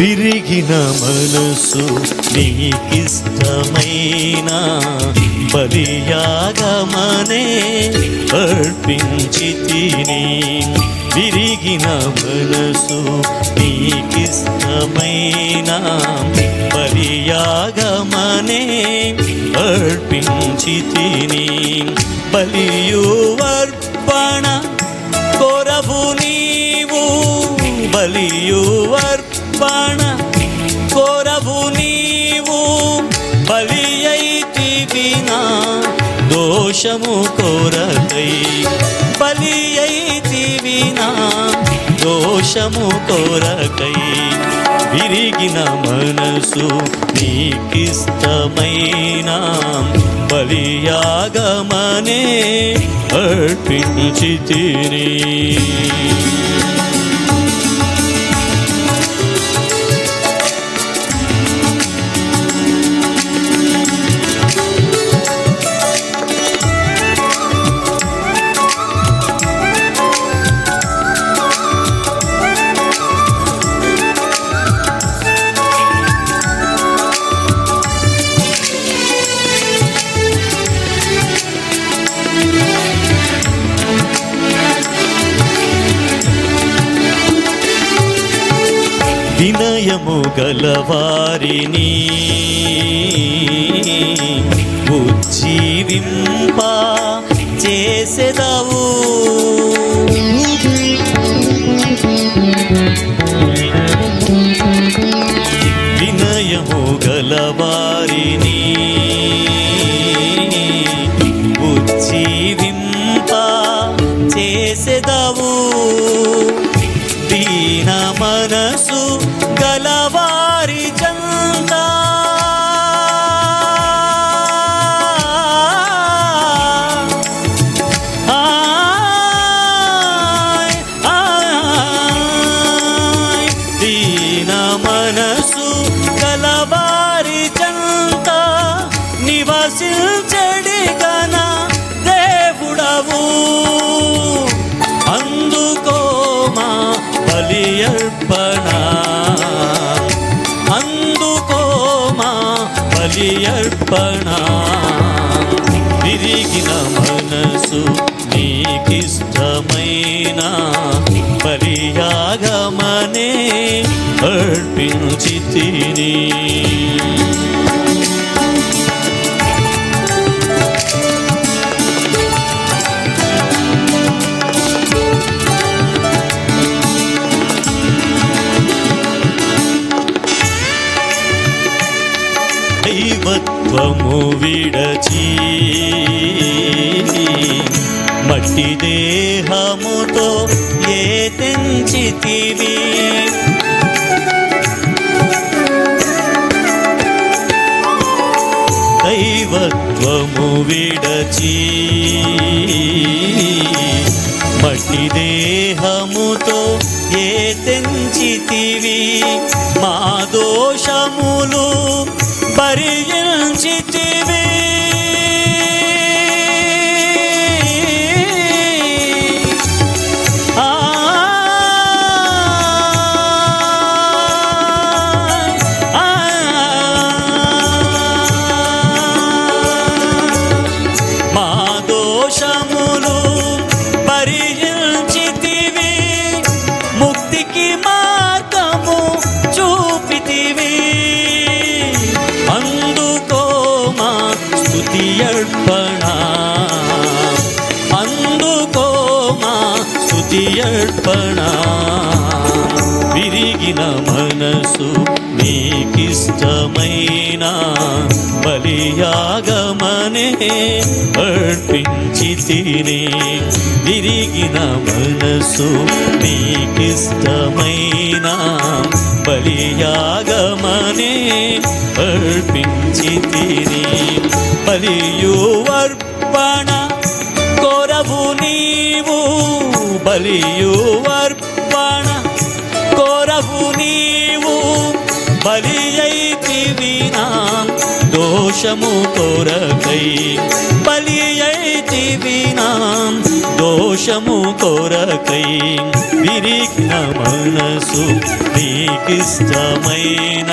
విరిగిన మనసు నీకిష్టమైన బలియాగమనే అర్పించి తిని విరిగిన మనసు నీకిష్టమైన బలియాగమనే అర్పించి తిని బలియు అర్పణ కొరవు నీవు బలియు అర్పణ కొరవు నీవు బలి అయితివినా దోషము కొరకై బలి అయితివినా దోషము కొరకై విరిగిన మనసు నీకిష్టమైన బలియాగమనే అర్పించి తిని వినయము గలవారిని ఉజ్జీవింప చేసెదవు వినయము గలవారిని ఉజ్జీవింప చేసెదవు దీన మనసు గలవారి చంద ఆయ్, ఆయ్, దీన మనసు గలవారి చంత నివసించడి గన దేవుడవు అందుకో మా బలి అర్పణ అందుకో మా బలి అర్పణ విరిగిన మనసు నీకిష్టమైన బలియాగమనే అర్పించి తిని దైవత్వము విడచి మట్టి దేహముతో ఏ తెంచితివి దైవత్వము విడచి మట్టి దేహముతో ఏ తెంచితివి మా దోషములు భరించితివి ఆ ఆ మా దోషములు భరించితివి ముక్తికి మార్గము చూపితివి అందుకో మా స్తుతి అర్పణ అందుకో మా స్తుతి అర్పణ విరిగిన మనసు నీకిష్టమైన బలియాగమనే అర్పించి తిని విరిగిన మనసు నీకిష్టమైన బలియాగమనే అర్పించి తిని బలియు అర్పణ కొరవు నీవు బలియు అర్పణ కొరవు నీవు బలి అయితివినా దోషము కొరకై బలి అయితివినా దోషము కొరకై విరిగ్న మనసు నీకిష్టమైన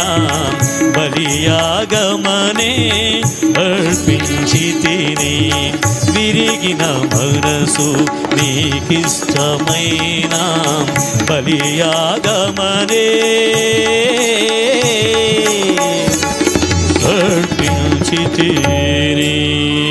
బలియాగమనే అర్పించి తిని విరిగిన మనసు నీకిష్టమైన బలియాగమనే అర్పించి తిని